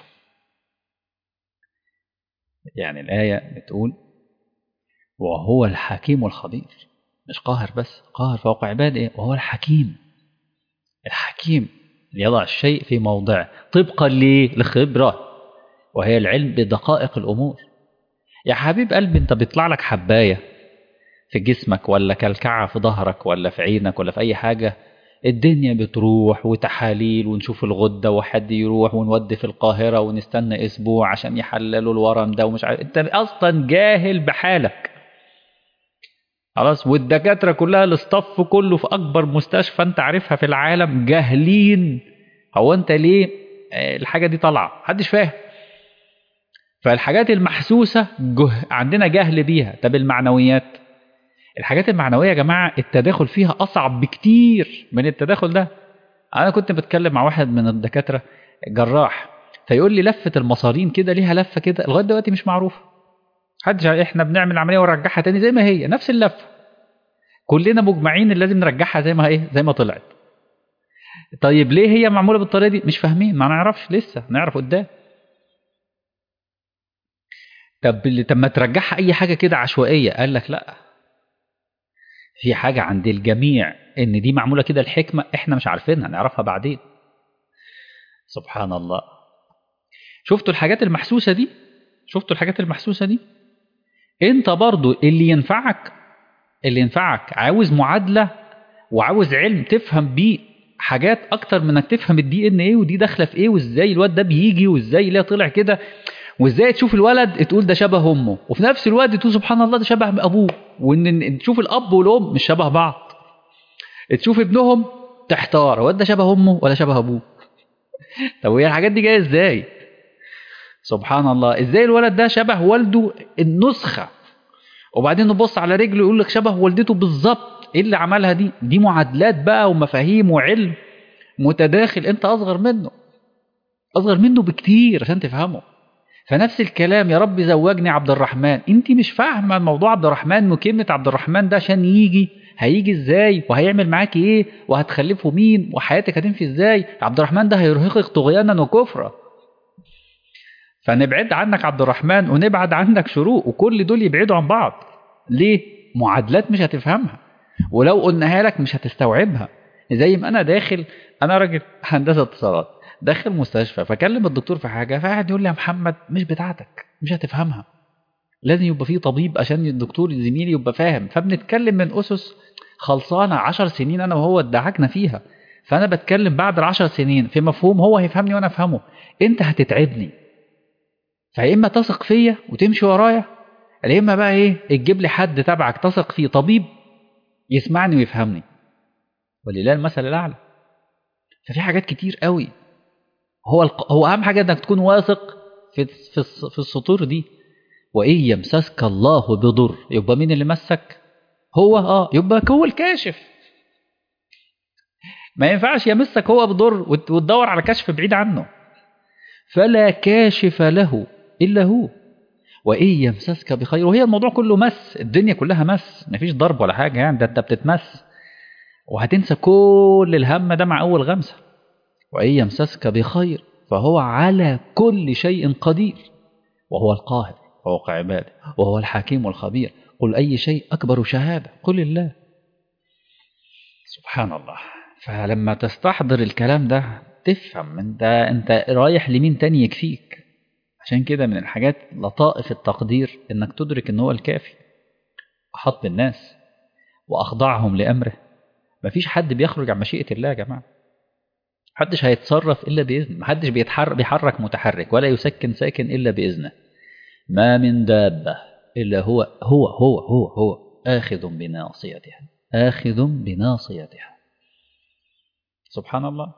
يعني الآية بتقول وهو الحكيم الخبير مش قاهر بس قاهر فوق عباده وهو الحكيم الحكيم يضع الشيء في موضعه طبقا لخبرة وهي العلم بدقائق الأمور يا حبيب قلبي انت بيطلع لك حباية في جسمك ولا كلكعة في ظهرك ولا في عينك ولا في أي حاجة الدنيا بتروح وتحاليل ونشوف الغدة وحد يروح ونودي في القاهرة ونستنى أسبوع عشان يحللوا الورم ده ومش عارف أنت أصلا جاهل بحالك خلاص والدكاترة كلها الاستاف كله في أكبر مستشفى أنت عارفها في العالم جاهلين هو أنت ليه الحاجة دي طالعة محدش فاهم فالحاجات المحسوسة جه عندنا جهل بيها طب المعنويات الحاجات المعنويه يا جماعه التداخل فيها اصعب بكتير من التداخل ده انا كنت بتكلم مع واحد من الدكاتره جراح فيقول لي لفه المصارين كده ليها لفه كده لغايه دلوقتي مش معروفه حدش احنا بنعمل عمليه ونرجعها تاني زي ما هي نفس اللفه كلنا مجمعين اللي لازم نرجعها زي ما ايه زي ما طلعت طيب ليه هي معموله بالطريقه دي مش فاهمين ما نعرفش لسه نعرف قدام طب طب ما ترجعها اي حاجه كده عشوائيه قال لك لا في حاجة عند الجميع إن دي معمولة كده الحكمة إحنا مش عارفينها نعرفها بعدين سبحان الله شفتوا الحاجات المحسوسة دي شفتوا الحاجات المحسوسة دي أنت برضو اللي ينفعك اللي ينفعك عاوز معادلة وعاوز علم تفهم بيه حاجات أكتر من إنك تفهم الدي إن إيه ودي داخلة في إيه وإزاي الواد ده بيجي وإزاي ليه طلع كده وازاي تشوف الولد تقول ده شبه امه وفي نفس الوقت تقول سبحان الله ده شبه ابوه وان تشوف الاب والام مش شبه بعض تشوف ابنهم تحتار هو ده شبه امه ولا شبه ابوه طب وهي الحاجات دي جايه ازاي سبحان الله ازاي الولد ده شبه والده النسخه وبعدين نبص على رجله يقول لك شبه والدته بالظبط ايه اللي عملها دي دي معادلات بقى ومفاهيم وعلم متداخل انت اصغر منه اصغر منه بكتير عشان تفهمه فنفس الكلام يا رب زوجني عبد الرحمن انت مش فاهمه الموضوع عبد الرحمن وكلمه عبد الرحمن ده عشان يجي هيجي ازاي وهيعمل معاكي ايه وهتخلفه مين وحياتك هتمشي ازاي عبد الرحمن ده هيرهقك طغيانا وكفرا فنبعد عنك عبد الرحمن ونبعد عنك شروق وكل دول يبعدوا عن بعض ليه معادلات مش هتفهمها ولو قلناها لك مش هتستوعبها زي ما انا داخل انا راجل هندسه اتصالات داخل مستشفى فكلم الدكتور في حاجه فقعد يقول لي يا محمد مش بتاعتك مش هتفهمها لازم يبقى في طبيب عشان الدكتور زميلي يبقى فاهم فبنتكلم من اسس خلصانه 10 سنين انا وهو ادعكنا فيها فانا بتكلم بعد العشر سنين في مفهوم هو هيفهمني وانا افهمه انت هتتعبني فيا اما تثق فيا وتمشي ورايا يا اما بقى ايه تجيب لي حد تبعك تثق فيه طبيب يسمعني ويفهمني ولله المثل الاعلى ففي حاجات كتير قوي هو الق... هو اهم حاجه انك تكون واثق في في في السطور دي وان يمسسك الله بضر يبقى مين اللي مسك هو اه يبقى هو الكاشف ما ينفعش يمسك هو بضر وتدور على كشف بعيد عنه فلا كاشف له الا هو وان يمسسك بخير وهي الموضوع كله مس الدنيا كلها مس مفيش ضرب ولا حاجه يعني ده انت بتتمس وهتنسى كل الهم ده مع اول غمسه وان يمسسك بخير فهو على كل شيء قدير وهو القاهر فوق عباده وهو الحكيم الخبير قل أي شيء أكبر شهادة قل الله سبحان الله فلما تستحضر الكلام ده تفهم انت انت رايح لمين تاني يكفيك عشان كده من الحاجات لطائف التقدير انك تدرك ان هو الكافي احط بالناس واخضعهم لامره مفيش حد بيخرج عن مشيئه الله يا جماعه محدش هيتصرف الا باذن محدش بيتحرك بيحرك متحرك ولا يسكن ساكن الا باذنه ما من دابه إلا هو هو هو هو هو آخذ بناصيتها آخذ بناصيتها سبحان الله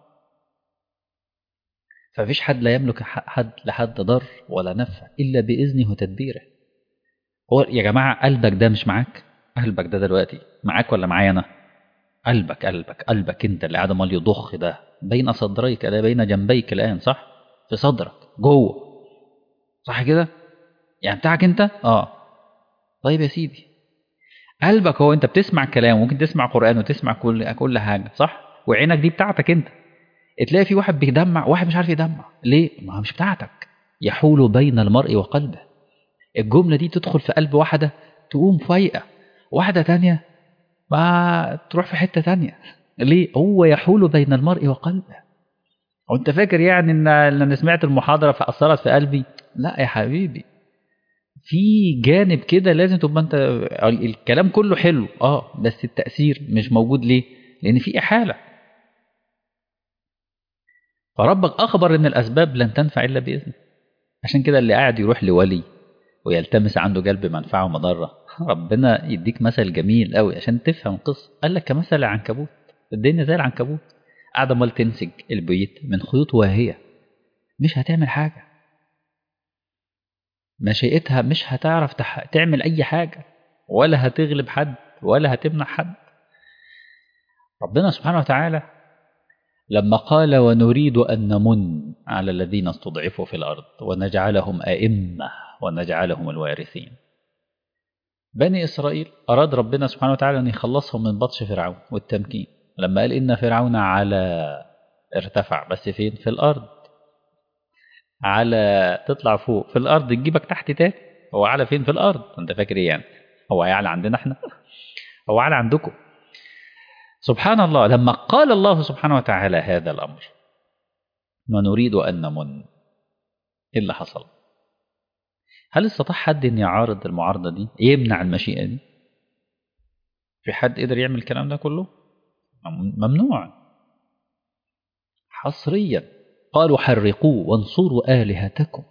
ففيش حد لا يملك حد لحد ضر ولا نفع إلا بإذنه وتدبيره هو يا جماعة قلبك ده مش معاك قلبك ده دلوقتي معاك ولا معايا أنا قلبك قلبك قلبك أنت اللي قاعد امال يضخ ده بين صدريك ده بين جنبيك الآن صح في صدرك جوه صح كده يعني بتاعك أنت اه طيب يا سيدي قلبك هو انت بتسمع كلام ممكن تسمع قران وتسمع كل كل حاجه صح وعينك دي بتاعتك انت تلاقي في واحد بيدمع واحد مش عارف يدمع ليه ما هو مش بتاعتك يحول بين المرء وقلبه الجمله دي تدخل في قلب واحده تقوم فايقه واحده تانية ما تروح في حته تانية ليه هو يحول بين المرء وقلبه وانت فاكر يعني ان انا سمعت المحاضره فاثرت في قلبي لا يا حبيبي في جانب كده لازم تبقى انت الكلام كله حلو اه بس التأثير مش موجود ليه؟ لأن في إحالة فربك أخبر إن الأسباب لن تنفع إلا بإذنه عشان كده اللي قاعد يروح لولي ويلتمس عنده جلب منفعة ومضرة ربنا يديك مثل جميل قوي عشان تفهم القصة قال لك كمثل العنكبوت الدنيا زي العنكبوت قاعدة امال تنسج البيت من خيوط واهية مش هتعمل حاجة مشيئتها مش هتعرف تح... تعمل أي حاجة ولا هتغلب حد ولا هتمنع حد ربنا سبحانه وتعالى لما قال ونريد أن نمن على الذين استضعفوا في الأرض ونجعلهم أئمة ونجعلهم الوارثين بني إسرائيل أراد ربنا سبحانه وتعالى أن يخلصهم من بطش فرعون والتمكين لما قال إن فرعون على ارتفع بس فين في الأرض على تطلع فوق في الارض تجيبك تحت تاني هو اعلى فين في الارض انت فاكر ايه يعني هو اعلى عندنا احنا هو اعلى عندكم سبحان الله لما قال الله سبحانه وتعالى هذا الامر ونريد ان نمن ايه اللي حصل هل استطاع حد ان يعارض المعارضه دي يمنع المشيئه دي في حد قدر يعمل الكلام ده كله ممنوع حصريا قالوا حرقوه وانصروا آلهتكم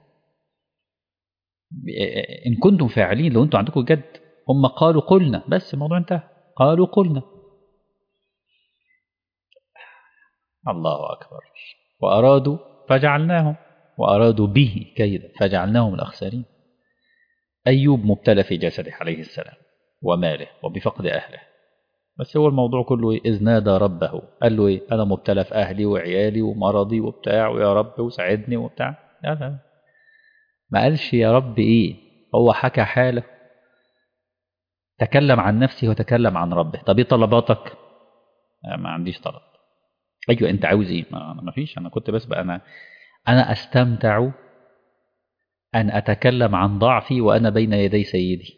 إن كنتم فاعلين لو أنتم عندكم جد هم قالوا قلنا بس الموضوع انتهى قالوا قلنا الله أكبر وأرادوا فجعلناهم وأرادوا به كيدا فجعلناهم الأخسرين أيوب مبتلى في جسده عليه السلام وماله وبفقد أهله بس هو الموضوع كله إيه؟ إذ نادى ربه قال له إيه أنا مبتلى في أهلي وعيالي ومرضي وبتاع ويا رب وساعدني وبتاع لا لا ما قالش يا رب إيه هو حكى حاله تكلم عن نفسه وتكلم عن ربه طب إيه طلباتك ما عنديش طلب أيوة أنت عاوز إيه ما, ما فيش أنا كنت بس بقى أنا أنا أستمتع أن أتكلم عن ضعفي وأنا بين يدي سيدي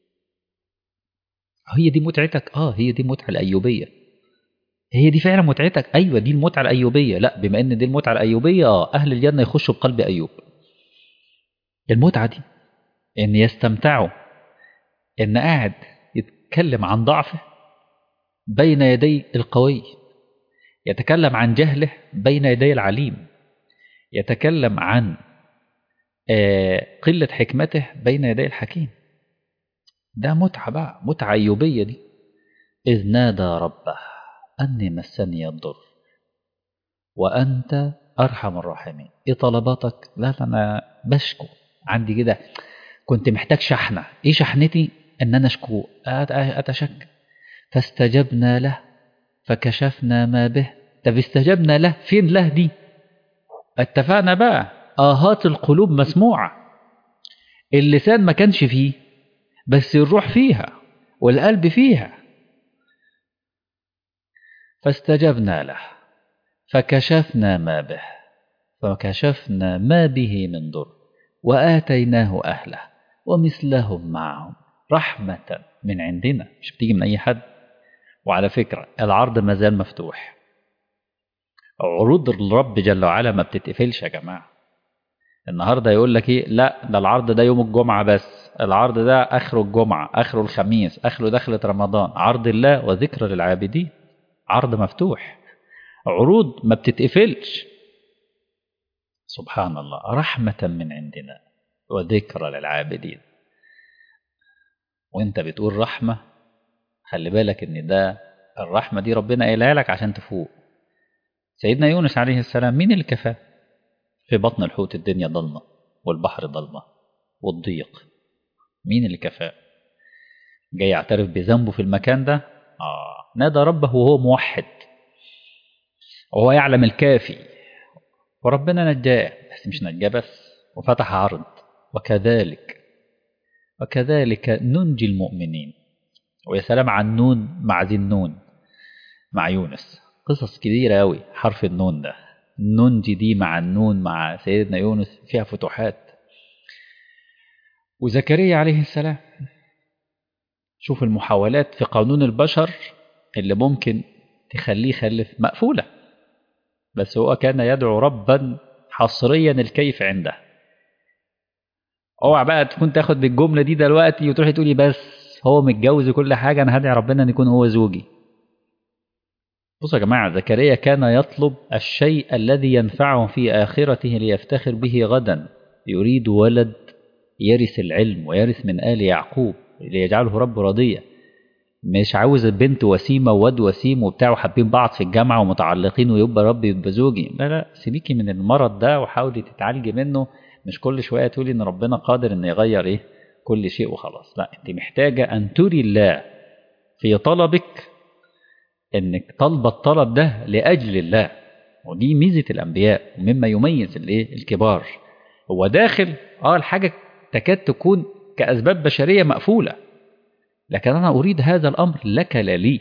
هي دي متعتك اه هي دي المتعة الأيوبية هي دي فعلا متعتك أيوة دي المتعة الأيوبية لا بما أن دي المتعة الأيوبية اه أهل الجنة يخشوا بقلب أيوب المتعة دي أن يستمتعوا أن قاعد يتكلم عن ضعفه بين يدي القوي يتكلم عن جهله بين يدي العليم يتكلم عن قلة حكمته بين يدي الحكيم ده متعة بقى متعة أيوبية دي إذ نادى ربه أني مسني الضر وأنت أرحم الراحمين إيه طلباتك؟ لا لا أنا بشكو عندي كده كنت محتاج شحنة إيه شحنتي؟ أن أنا أشكو أتشك فاستجبنا له فكشفنا ما به طب استجبنا له فين له دي؟ اتفقنا بقى آهات القلوب مسموعة اللسان ما كانش فيه بس الروح فيها والقلب فيها فاستجبنا له فكشفنا ما به فكشفنا ما به من ضر وآتيناه أهله ومثلهم معهم رحمة من عندنا مش بتيجي من أي حد وعلى فكرة العرض ما زال مفتوح عروض الرب جل وعلا ما بتتقفلش يا جماعة النهارده يقول لك ايه لا ده العرض ده يوم الجمعة بس العرض ده اخره الجمعة اخره الخميس اخره دخلة رمضان عرض الله وذكر للعابدين عرض مفتوح عروض ما بتتقفلش سبحان الله رحمة من عندنا وذكرى للعابدين وانت بتقول رحمة خلي بالك ان ده الرحمة دي ربنا قايلها لك عشان تفوق سيدنا يونس عليه السلام مين اللي كفاه في بطن الحوت الدنيا ضلمة والبحر ضلمة والضيق مين اللي كفاه جاي يعترف بذنبه في المكان ده آه نادى ربه وهو موحد وهو يعلم الكافي وربنا نجاه بس مش نجاه بس وفتح عرض وكذلك وكذلك ننجي المؤمنين ويا سلام عن نون مع ذي النون مع يونس قصص كبيرة أوي حرف النون ده ننجي دي مع النون مع سيدنا يونس فيها فتوحات وزكريا عليه السلام شوف المحاولات في قانون البشر اللي ممكن تخليه يخلف مقفولة بس هو كان يدعو ربا حصريا الكيف عنده اوعى بقى تكون تاخد بالجملة دي دلوقتي وتروحي تقولي بس هو متجوز وكل حاجة أنا هدعي ربنا أن يكون هو زوجي بصوا يا جماعة زكريا كان يطلب الشيء الذي ينفعه في آخرته ليفتخر به غدا يريد ولد يرث العلم ويرث من آل يعقوب ليجعله رب راضية مش عاوز البنت وسيمة وواد وسيم وبتاع وحابين بعض في الجامعة ومتعلقين ويبقى رب يبقى زوجي لا لا سيبيكي من المرض ده وحاولي تتعالجي منه مش كل شوية تقولي إن ربنا قادر إنه يغير إيه كل شيء وخلاص لا أنت محتاجة أن تري الله في طلبك انك طالبه الطلب ده لاجل الله ودي ميزه الانبياء ومما يميز الايه الكبار هو داخل اه الحاجه تكاد تكون كاسباب بشريه مقفوله لكن انا اريد هذا الامر لك لا لي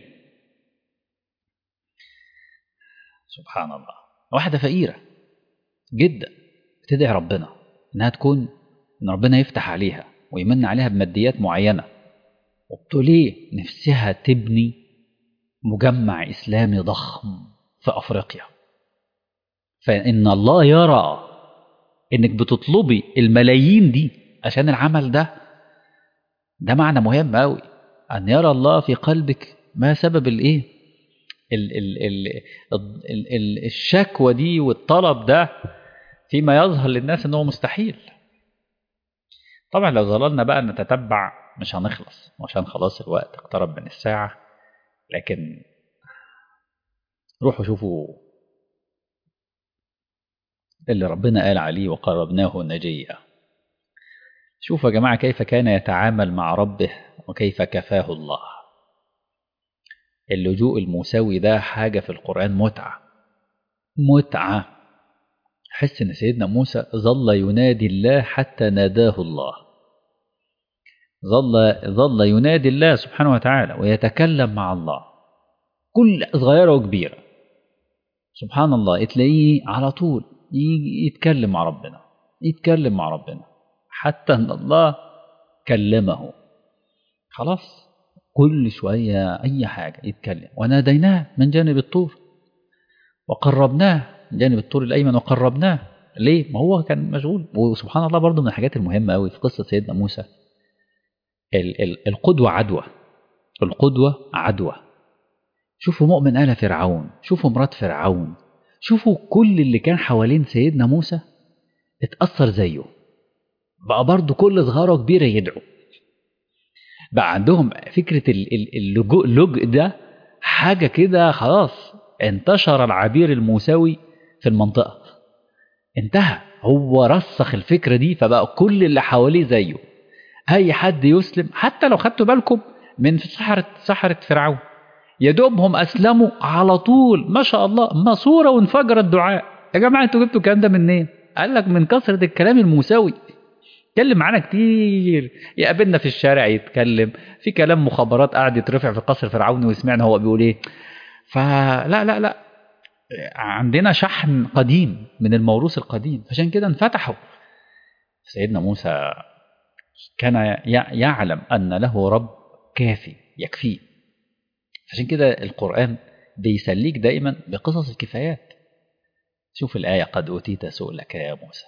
سبحان الله واحده فقيره جدا بتدعي ربنا انها تكون ان ربنا يفتح عليها ويمن عليها بماديات معينه وبتقول ايه نفسها تبني مجمع إسلامي ضخم في أفريقيا فإن الله يرى إنك بتطلبي الملايين دي عشان العمل ده ده معنى مهم أوي أن يرى الله في قلبك ما سبب الإيه ال ال ال ال ال الشكوى دي والطلب ده فيما يظهر للناس أنه مستحيل طبعا لو ظللنا بقى نتتبع مش هنخلص وعشان خلاص الوقت اقترب من الساعة لكن روحوا شوفوا اللي ربنا قال عليه وقربناه نجيا شوفوا يا جماعة كيف كان يتعامل مع ربه وكيف كفاه الله اللجوء الموسوي ده حاجة في القرآن متعة متعة حس ان سيدنا موسى ظل ينادي الله حتى ناداه الله ظل ظل ينادي الله سبحانه وتعالى ويتكلم مع الله كل صغيرة وكبيرة سبحان الله تلاقيه على طول يتكلم مع ربنا يتكلم مع ربنا حتى ان الله كلمه خلاص كل شوية أي حاجة يتكلم وناديناه من جانب الطور وقربناه من جانب الطور الأيمن وقربناه ليه؟ ما هو كان مشغول وسبحان الله برضه من الحاجات المهمة أوي في قصة سيدنا موسى ال ال القدوة عدوى القدوة عدوى شوفوا مؤمن آل فرعون شوفوا مرات فرعون شوفوا كل اللي كان حوالين سيدنا موسى اتأثر زيه بقى برضه كل صغيرة كبيرة يدعو بقى عندهم فكرة اللجوء اللجء ده حاجة كده خلاص انتشر العبير الموسوي في المنطقة انتهى هو رسخ الفكرة دي فبقى كل اللي حواليه زيه أي حد يسلم حتى لو خدتوا بالكم من سحرة سحرة فرعون يا دوبهم أسلموا على طول ما شاء الله ماسورة وانفجر الدعاء يا جماعة انتوا جبتوا الكلام ده منين؟ قال لك من كثرة الكلام الموسوي اتكلم معانا كتير يقابلنا في الشارع يتكلم في كلام مخابرات قاعد يترفع في قصر فرعون وسمعنا هو بيقول ايه فلا لا لا عندنا شحن قديم من الموروث القديم عشان كده انفتحوا سيدنا موسى كان يعلم ان له رب كافي يكفيه عشان كده القرآن بيسليك دايما بقصص الكفايات شوف الآية قد أوتيت سؤلك يا موسى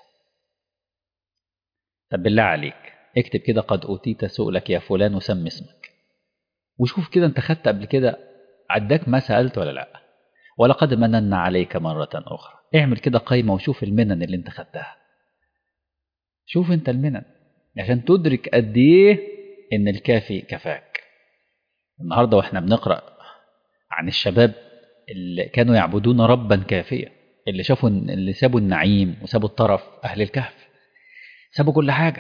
طب بالله عليك اكتب كده قد أوتيت سؤلك يا فلان وسمي اسمك وشوف كده انت خدت قبل كده عداك ما سألت ولا لا ولقد مننا عليك مرة أخرى اعمل كده قايمة وشوف المنن اللي انت خدتها شوف انت المنن عشان تدرك قد ايه ان الكافي كفاك النهاردة واحنا بنقرأ عن الشباب اللي كانوا يعبدون ربا كافيا اللي شافوا اللي سابوا النعيم وسابوا الطرف أهل الكهف سابوا كل حاجة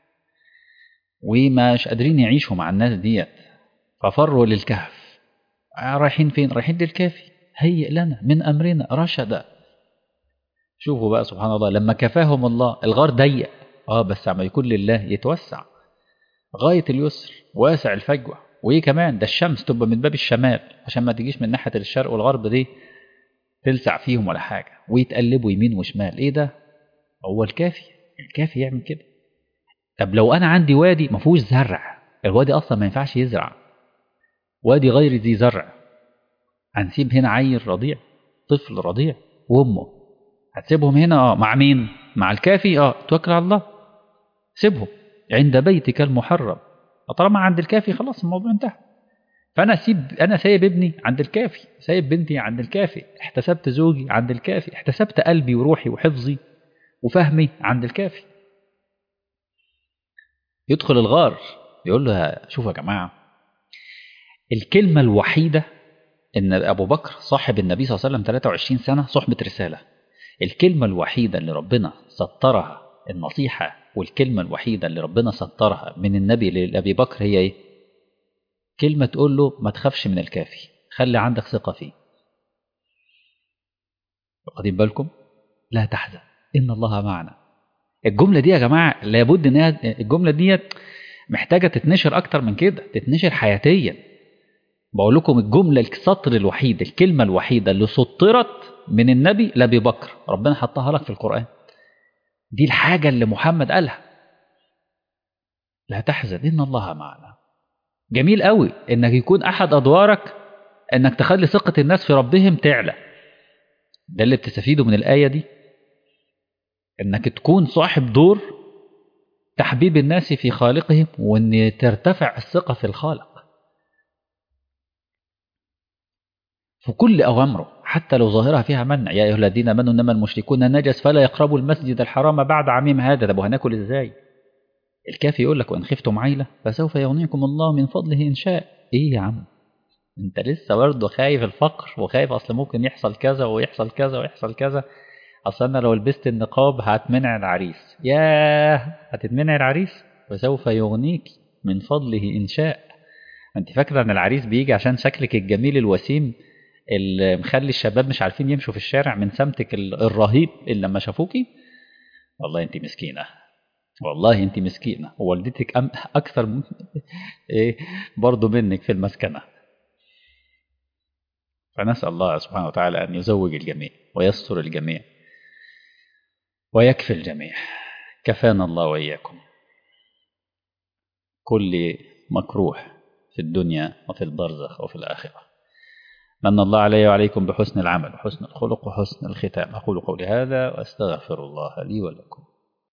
ومش قادرين يعيشوا مع الناس ديت ففروا للكهف رايحين فين رايحين للكافي هيئ لنا من أمرنا رشدا شوفوا بقى سبحان الله لما كفاهم الله الغار ضيق اه بس عما يكون لله يتوسع غاية اليسر واسع الفجوة وايه كمان ده الشمس تبقى من باب الشمال عشان ما تجيش من ناحية الشرق والغرب دي تلسع فيهم ولا حاجة ويتقلبوا يمين وشمال ايه ده هو الكافي الكافي يعمل كده طب لو انا عندي وادي ما فيهوش زرع الوادي اصلا ما ينفعش يزرع وادي غير ذي زرع هنسيب هنا عيل رضيع طفل رضيع وامه هتسيبهم هنا اه مع مين مع الكافي اه توكل على الله سيبهم عند بيتك المحرم طالما عند الكافي خلاص الموضوع انتهى فانا سيب انا سايب ابني عند الكافي سايب بنتي عند الكافي احتسبت زوجي عند الكافي احتسبت قلبي وروحي وحفظي وفهمي عند الكافي يدخل الغار يقول له شوفوا يا جماعه الكلمه الوحيده ان ابو بكر صاحب النبي صلى الله عليه وسلم 23 سنه صحبه رساله الكلمه الوحيده اللي ربنا سطرها النصيحه والكلمه الوحيده اللي ربنا سطرها من النبي لابي بكر هي ايه كلمه تقول له ما تخافش من الكافي خلي عندك ثقه فيه واخدين بالكم لا تحزن ان الله معنا الجمله دي يا جماعه لابد ان الجمله ديت محتاجه تتنشر اكتر من كده تتنشر حياتيا بقول لكم الجمله السطر الوحيد الكلمه الوحيده اللي سطرت من النبي لابي بكر ربنا حطها لك في القران دي الحاجه اللي محمد قالها لا تحزن ان الله معنا جميل قوي انك يكون احد ادوارك انك تخلي ثقه الناس في ربهم تعلى ده اللي بتستفيده من الايه دي انك تكون صاحب دور تحبيب الناس في خالقهم وان ترتفع الثقه في الخالق في كل اوامره حتى لو ظاهرها فيها منع يا ايها الذين امنوا انما المشركون نجس فلا يقربوا المسجد الحرام بعد عامهم هذا طب وهناكل ازاي الكافي يقول لك وان خفتم عيله فسوف يغنيكم الله من فضله ان شاء ايه يا عم انت لسه برضه خايف الفقر وخايف اصل ممكن يحصل كذا ويحصل كذا ويحصل كذا اصل انا لو لبست النقاب هتمنع العريس ياه هتتمنع العريس وسوف يغنيك من فضله ان شاء انت فاكره ان العريس بيجي عشان شكلك الجميل الوسيم اللي مخلي الشباب مش عارفين يمشوا في الشارع من سمتك الرهيب اللي لما شافوكي والله انت مسكينه والله انت مسكينه ووالدتك أم اكثر من ايه برضه منك في المسكنه فنسال الله سبحانه وتعالى ان يزوج الجميع ويستر الجميع ويكفي الجميع كفانا الله واياكم كل مكروه في الدنيا وفي البرزخ وفي الاخره من الله علي وعليكم بحسن العمل وحسن الخلق وحسن الختام أقول قولي هذا وأستغفر الله لي ولكم